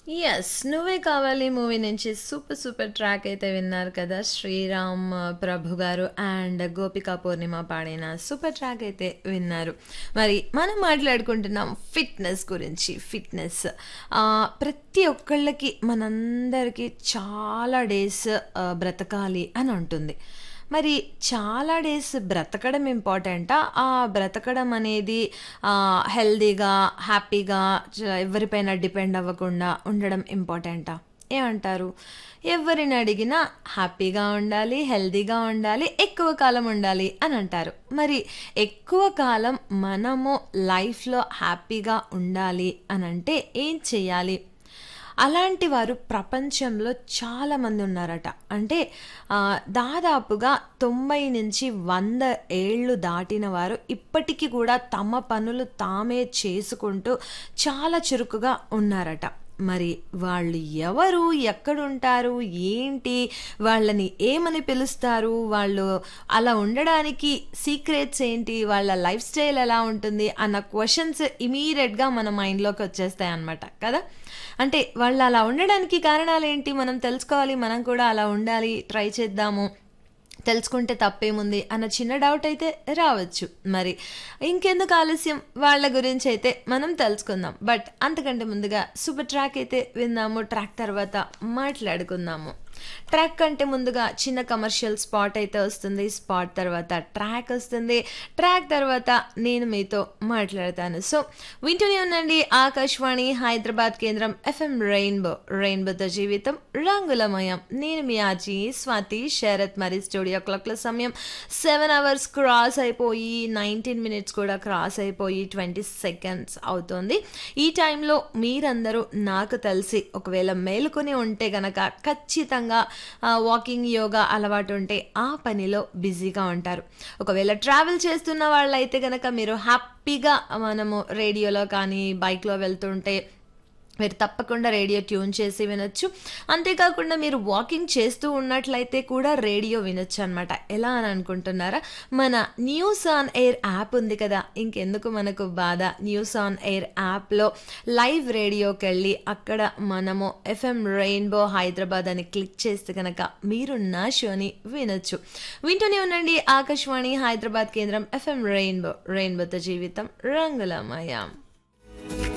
Yes. 'నువ్వే కావాలి' movie నుంచి సూపర్ సూపర్ ట్రాక్ అయితే విన్నారు కదా! శ్రీరామ్ ప్రభు గారు అండ్ గోపికా పూర్ణిమ పాడిన సూపర్ ట్రాక్ అయితే విన్నారు. మరి మనం మాట్లాడుకుంటున్నాం ఫిట్‌నెస్ గురించి. ఫిట్‌నెస్ ఆహ్, ప్రతి ఒక్కళ్ళకి మనందరికీ చాలా డేస్ ఆహ్, బ్రతకాలి అని ఉంటుంది. మరి చాలా డేస్ బ్రతకడం ఇంపార్టెంటా? ఆ బ్రతకడం అనేది ఆహ్, హెల్తీగా, హ్యాపీగా చ ఎవరిపైన డిపెండ్ అవ్వకుండా ఉండడం ఇంపార్టెంటా? ఏమంటారు? ఎవరిని అడిగినా హ్యాపీగా ఉండాలి, హెల్తీగా ఉండాలి, ఎక్కువ కాలం ఉండాలి అని అంటారు. మరి ఎక్కువ కాలం మనము లైఫ్‌లో హ్యాపీగా ఉండాలి అనంటే ఏం చేయాలి? అలాంటి వారు ప్రపంచంలో చాలామంది ఉన్నారట. అంటే ఆహ్, దాదాపుగా 90-100 ఏళ్ళు దాటిన వారు ఇప్పటికి కూడా తమ పనులు తామే చేసుకుంటూ చాలా చురుకుగా ఉన్నారట. మరి వాళ్ళు ఎవరు? ఎక్కడుంటారు? ఏంటి? వాళ్ళని ఏమని పిలుస్తారు? వాళ్ళు అలా ఉండడానికి సీక్రెట్స్ ఏంటి? వాళ్ళ లైఫ్ స్టైల్ ఎలా ఉంటుంది? అన్న క్వెషన్స్ ఇమ్మీడియేట్‌గా మన మైండ్‌లోకి వచ్చేస్తాయన్నమాట. కదా! అంటే వాళ్ళు అలా ఉండడానికి కారణాలేంటి? మనం తెలుసుకోవాలి. మనం కూడా అలా ఉండాలి. ట్రై చేద్దాము. తెలుసుకుంటే తప్పేముంది? అన్న చిన్న డౌట్ అయితే రావచ్చు. మరి ఇంకెందుకు ఆలస్యం? వాళ్ళ గురించైతే మనం తెలుసుకుందాం. బట్ అంతకంటే ముందుగా సూపర్ ట్రాక్ అయితే విందాము. ట్రాక్ తర్వాత మాట్లాడుకుందాము. ట్రాక్ కంటే ముందుగా చిన్న కమర్షియల్ స్పాట్ అయితే వస్తుంది. స్పాట్ తర్వాత ట్రాక్ వస్తుంది. ట్రాక్ తర్వాత నేను మీతో మాట్లాడతాను. సో వింటూనే ఉండండి ఆకాశవాణి హైదరాబాద్ కేంద్రం ఎఫ్ఎం రెయిన్బో. రెయిన్బోతో జీవితం రంగులమయం. నేను మీ ఆర్జీ స్వాతి శరత్ మరి స్టూడియో క్లాక్‌లో సమయం 7 అవర్స్ క్రాస్ అయిపోయి 19 మినిట్స్ కూడా క్రాస్ అయిపోయి 20 సెకండ్స్ అవుతోంది. ఈ టైంలో మీరందరూ నాకు తెలిసి ఒకవేళ మేలుకొని ఉంటే గనక ఖచ్చితంగా ఆహ్, వాకింగ్, యోగా అలవాటు ఉంటే ఆ పనిలో బిజీగా ఉంటారు. ఒకవేళ ట్రావెల్ చేస్తున్న వాళ్ళైతే గనక మీరు హ్యాపీగా మనము రేడియోలో కానీ, బైక్‌లో వెళ్తుంటే మీరు తప్పకుండా రేడియో ట్యూన్ చేసి వినొచ్చు. అంతేకాకుండా మీరు వాకింగ్ చేస్తూ ఉన్నట్లయితే కూడా రేడియో వినొచ్చనమాట. ఎలా అని అనుకుంటున్నారా? మన న్యూస్ ఆన్ ఎయిర్ యాప్ ఉంది కదా! ఇంకెందుకు మనకు బాధ. న్యూస్ ఆన్ ఎయిర్ యాప్‌లో లైవ్ రేడియోకెళ్ళి అక్కడ మనము ఎఫ్ఎం రెయిన్బో హైదరాబాద్ అని క్లిక్ చేస్తే గనక మీరు నా షోని వినొచ్చు. వింటూనే ఉండండి ఆకాశవాణి హైదరాబాద్ కేంద్రం ఎఫ్ఎం రెయిన్బో. రెయిన్బోతో జీవితం రంగులమయం.